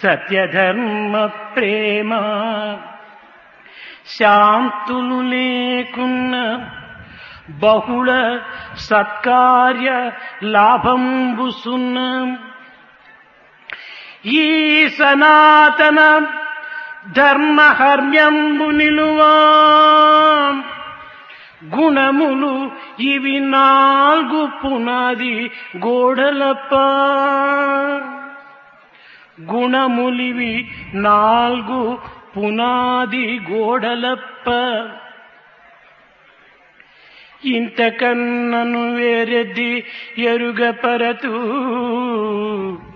సత్యధర్మ ప్రేమ శాంతులు లేకున్న బహుళ సత్కార్య లాభంబుసున్న ఈ సనాతన ధర్మహర్మ్యంబు నిలువా గుణములు ఇవి నాలుగు పునాది గోడలప్ప గుణములివి నాలుగు పునాది గోడలప్ప ఇంతకన్నను వేరెద్ది ఎరుగపరతూ